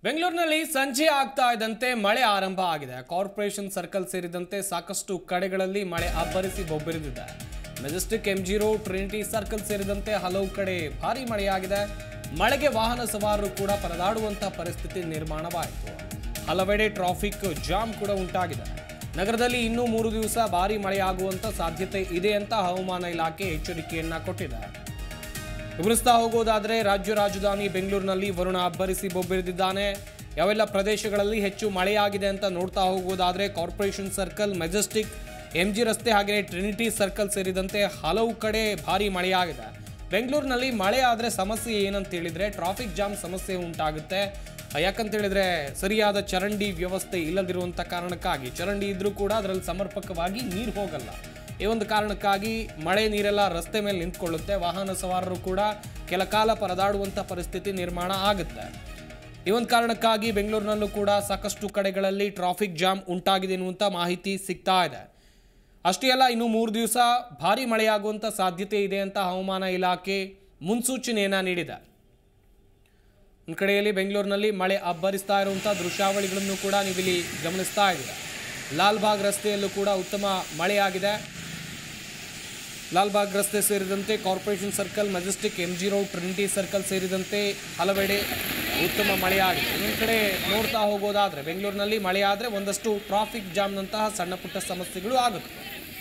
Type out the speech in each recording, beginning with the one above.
ಬೆಂಗಳೂರಿನಲ್ಲಿ ಸಂಜೆ ಆಗ್ತಾ ಇದ್ದಂತೆ ಮಳೆ ಆರಂಭ ಆಗಿದೆ ಕಾರ್ಪೊರೇಷನ್ ಸರ್ಕಲ್ ಸೇರಿದಂತೆ ಸಾಕಷ್ಟು ಕಡೆಗಳಲ್ಲಿ ಮಳೆ ಅಬ್ಬರಿಸಿ ಬೊಬ್ಬರಿದಿದೆ Majestic MG road Trinity circle ಸೇರಿದಂತೆ ಹಲವು ಕಡೆ ಭಾರಿ ಮಳೆಯಾಗಿದೆ ಮಳೆಗೆ ವಾಹನ ಸವಾರರು ಕೂಡ ಪರದಾಡುವಂತಹ ಪರಿಸ್ಥಿತಿ ನಿರ್ಮಾಣವಾಯಿತು ಹಲವೆಡೆ ಟ್ರಾಫಿಕ್ ಜಾಮ್ ಕೂಡ ಉಂಟಾಗಿದೆ ನಗರದಲ್ಲಿ ಇನ್ನೂ ಮೂರು ದಿವಸ ಭಾರಿ ಮಳೆಯಾಗುವಂತ ಸಾಧ್ಯತೆ ಇದೆ ಅಂತ ಹವಾಮಾನ ಇಲಾಖೆ ಎಚ್ಚರಿಕೆಯನ್ನ ಕೊಟ್ಟಿದೆ ವಿವರಿಸ್ತಾ ಹೋಗೋದಾದ್ರೆ ರಾಜ್ಯ ರಾಜಧಾನಿ ಬೆಂಗಳೂರಿನಲ್ಲಿ ವರುಣ ಅಬ್ಬರಿಸಿ ಬೊಬ್ಬಿರಿದಿದ್ದಾನೆ ಯಾವೆಲ್ಲ ಪ್ರದೇಶಗಳಲ್ಲಿ ಹೆಚ್ಚು ಮಳೆಯಾಗಿದೆ ಅಂತ ನೋಡ್ತಾ ಹೋಗೋದಾದ್ರೆ ಕಾರ್ಪೊರೇಷನ್ ಸರ್ಕಲ್ ಮೆಜೆಸ್ಟಿಕ್ ಎಂಜಿ ರಸ್ತೆ ಹಾಗೆ ಟ್ರಿನಿಟಿ ಸರ್ಕಲ್ ಸೇರಿದಂತೆ ಹಲವು ಕಡೆ ಭಾರಿ ಮಳೆಯಾಗಿದೆ ಬೆಂಗಳೂರಿನಲ್ಲಿ ಮಳೆ ಆದರೆ ಸಮಸ್ಯೆ ಏನಂತ ಹೇಳಿದ್ರೆ ಟ್ರಾಫಿಕ್ ಜಾಮ್ ಸಮಸ್ಯೆ ಉಂಟಾಗುತ್ತೆ ಯಾಕಂತ ಹೇಳಿದ್ರೆ ಸರಿಯಾದ ಚರಂಡಿ ವ್ಯವಸ್ಥೆ ಇಲ್ಲದಿರುವಂಥ ಕಾರಣಕ್ಕಾಗಿ ಚರಂಡಿ ಇದ್ರೂ ಕೂಡ ಅದರಲ್ಲಿ ಸಮರ್ಪಕವಾಗಿ ನೀರು ಹೋಗಲ್ಲ ಈ ಒಂದು ಕಾರಣಕ್ಕಾಗಿ ಮಳೆ ನೀರೆಲ್ಲ ರಸ್ತೆ ಮೇಲೆ ನಿಂತ್ಕೊಳ್ಳುತ್ತೆ ವಾಹನ ಸವಾರರು ಕೂಡ ಕೆಲ ಕಾಲ ಪರದಾಡುವಂಥ ಪರಿಸ್ಥಿತಿ ನಿರ್ಮಾಣ ಆಗುತ್ತೆ ಈ ಒಂದು ಕಾರಣಕ್ಕಾಗಿ ಬೆಂಗಳೂರಿನಲ್ಲೂ ಕೂಡ ಸಾಕಷ್ಟು ಕಡೆಗಳಲ್ಲಿ ಟ್ರಾಫಿಕ್ ಜಾಮ್ ಉಂಟಾಗಿದೆ ಎನ್ನುವಂಥ ಮಾಹಿತಿ ಸಿಗ್ತಾ ಇದೆ ಅಷ್ಟೇ ಅಲ್ಲ ಇನ್ನು ಮೂರು ದಿವಸ ಭಾರಿ ಮಳೆಯಾಗುವಂಥ ಸಾಧ್ಯತೆ ಇದೆ ಅಂತ ಹವಾಮಾನ ಇಲಾಖೆ ಮುನ್ಸೂಚನೆಯನ್ನ ನೀಡಿದೆ ಒಂದು ಕಡೆಯಲ್ಲಿ ಬೆಂಗಳೂರಿನಲ್ಲಿ ಮಳೆ ಅಬ್ಬರಿಸ್ತಾ ಇರುವಂಥ ದೃಶ್ಯಾವಳಿಗಳನ್ನು ಕೂಡ ನೀವಿಲ್ಲಿ ಗಮನಿಸ್ತಾ ಇದ್ದೀರಾ ಲಾಲ್ಬಾಗ್ ರಸ್ತೆಯಲ್ಲೂ ಕೂಡ ಉತ್ತಮ ಮಳೆಯಾಗಿದೆ ಲಾಲ್ಬಾಗ್ ರಸ್ತೆ ಸೇರಿದಂತೆ corporation circle Majestic M G road Trinity circle ಸೇರಿದಂತೆ ಹಲವೆಡೆ ಉತ್ತಮ ಮಳೆಯಾಗಿದೆ ಇನ್ನೊಂದು ಕಡೆ ನೋಡ್ತಾ ಹೋಗೋದಾದರೆ ಬೆಂಗಳೂರಿನಲ್ಲಿ ಮಳೆಯಾದರೆ ಒಂದಷ್ಟು ಟ್ರಾಫಿಕ್ ಜಾಮ್ನಂತಹ ಸಣ್ಣ ಪುಟ್ಟ ಸಮಸ್ಯೆಗಳು ಆಗುತ್ತೆ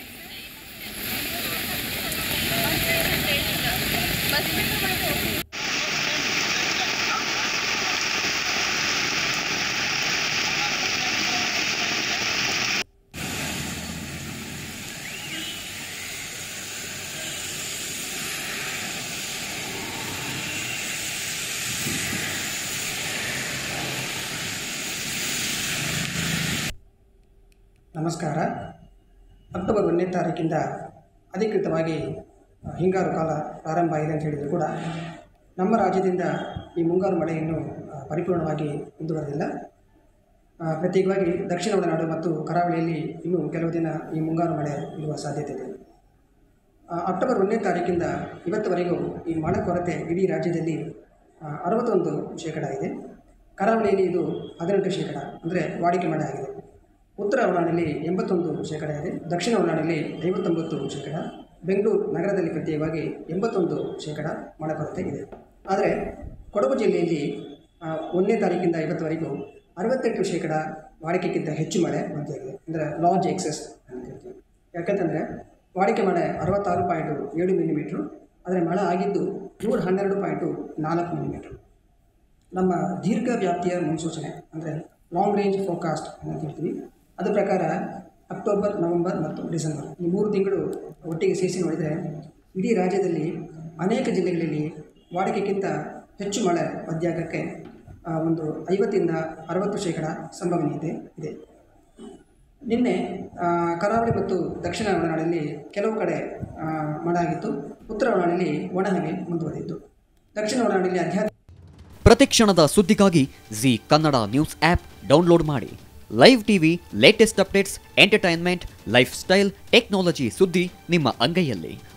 ನಮಸ್ಕಾರ ಅಕ್ಟೋಬರ್ ಒಂದನೇ ತಾರೀಕಿಂದ ಅಧಿಕೃತವಾಗಿ ಆ, ಹಿಂಗಾರು ಕಾಲ ಪ್ರಾರಂಭ ಆಗಿದೆ ಅಂತ ಹೇಳಿದರೂ ಕೂಡ ನಮ್ಮ ರಾಜ್ಯದಿಂದ ಈ ಮುಂಗಾರು ಮಳೆ ಇನ್ನೂ ಆ, ಪರಿಪೂರ್ಣವಾಗಿ ಮುಂದುವರೆದಿಲ್ಲ ಆ, ಪ್ರತ್ಯೇಕವಾಗಿ ದಕ್ಷಿಣ ಒಳನಾಡು ಮತ್ತು ಕರಾವಳಿಯಲ್ಲಿ ಇನ್ನೂ ಕೆಲವು ದಿನ ಈ ಮುಂಗಾರು ಮಳೆ ಇರುವ ಸಾಧ್ಯತೆ ಇದೆ ಆ, ಅಕ್ಟೋಬರ್ ಒಂದನೇ ತಾರೀಕಿಂದ ಇವತ್ತುವರೆಗೂ ಈ ಮಳೆ ಕೊರತೆ ಇಡೀ ರಾಜ್ಯದಲ್ಲಿ ಆ, ಅರವತ್ತೊಂದು ಶೇಕಡ ಇದೆ ಕರಾವಳಿಯಲ್ಲಿ ಇದು ಹದಿನೆಂಟು ಶೇಕಡ ಅಂದರೆ ವಾಡಿಕೆ ಮಳೆ ಆಗಿದೆ ಉತ್ತರ ಒಳನಾಡಿನಲ್ಲಿ ಎಂಬತ್ತೊಂದು ಶೇಕಡ ಇದೆ ದಕ್ಷಿಣ ಒಳನಾಡಿನಲ್ಲಿ ಐವತ್ತೊಂಬತ್ತು ಶೇಕಡ ಬೆಂಗಳೂರು ನಗರದಲ್ಲಿ ಪ್ರತ್ಯೇಕವಾಗಿ ಎಂಬತ್ತೊಂದು ಶೇಕಡ ಮಳೆ ಕೊರತೆ ಇದೆ ಆದರೆ ಕೊಡಗು ಜಿಲ್ಲೆಯಲ್ಲಿ ಆ, ಒಂದನೇ ತಾರೀಕಿಂದ ಇವತ್ತುವರೆಗೂ ಅರವತ್ತೆಂಟು ಶೇಕಡ ವಾಡಿಕೆಗಿಂತ ಹೆಚ್ಚು ಮಳೆ ಬಂದಿದೆ ಅಂದರೆ ಲಾರ್ಜ್ ಎಕ್ಸೆಸ್ ಅಂತ ಹೇಳ್ತೀವಿ ಯಾಕಂತಂದರೆ ವಾಡಿಕೆ ಮಳೆ ಅರವತ್ತಾರು ಪಾಯಿಂಟು ಏಳು ಮಿಲಿಮೀಟ್ರು ಆದರೆ ಮಳೆ ಆಗಿದ್ದು ನೂರ ಹನ್ನೆರಡು ಪಾಯಿಂಟು ನಾಲ್ಕು ಮಿಲಿಮೀಟ್ರು ನಮ್ಮ ದೀರ್ಘ ವ್ಯಾಪ್ತಿಯ ಮುನ್ಸೂಚನೆ ಅಂದರೆ ಲಾಂಗ್ ರೇಂಜ್ ಫೋಕಾಸ್ಟ್ ಅಂತ ಹೇಳ್ತೀವಿ ಅದ್ರ ಪ್ರಕಾರ ಅಕ್ಟೋಬರ್ ನವೆಂಬರ್ ಮತ್ತು ಡಿಸೆಂಬರ್ ಈ ಮೂರು ತಿಂಗಳು ಒಟ್ಟಿಗೆ ಸೇರಿಸಿ ನೋಡಿದರೆ ಇಡೀ ರಾಜ್ಯದಲ್ಲಿ ಅನೇಕ ಜಿಲ್ಲೆಗಳಲ್ಲಿ ವಾಡಿಕೆಗಿಂತ ಹೆಚ್ಚು ಮಳೆ ಪದ್ಯಾಗಕ್ಕೆ ಆ, ಒಂದು ಐವತ್ತಿಂದ ಅರವತ್ತು ಶೇಕಡ ಸಂಭವನೀಯತೆ ಇದೆ ನಿನ್ನೆ ಆ, ಕರಾವಳಿ ಮತ್ತು ದಕ್ಷಿಣ ಒಳನಾಡಲ್ಲಿ ಕೆಲವು ಕಡೆ ಆ, ಮಳೆ ಆಗಿತ್ತು ಉತ್ತರ ಒಳನಾಡಲ್ಲಿ ಒಣಹವೆ ಮುಂದುವರಿದಿತ್ತು ದಕ್ಷಿಣ ಒಳನಾಡಲ್ಲಿ ಅಧ್ಯಾತ್ಮ ಪ್ರತಿಕ್ಷಣದ ಸುದ್ದಿಗಾಗಿ Zee Kannada news app download ಮಾಡಿ live TV latest updates entertainment lifestyle technology ಸುದ್ದಿ ನಿಮ್ಮ ಅಂಗೈಯಲ್ಲಿ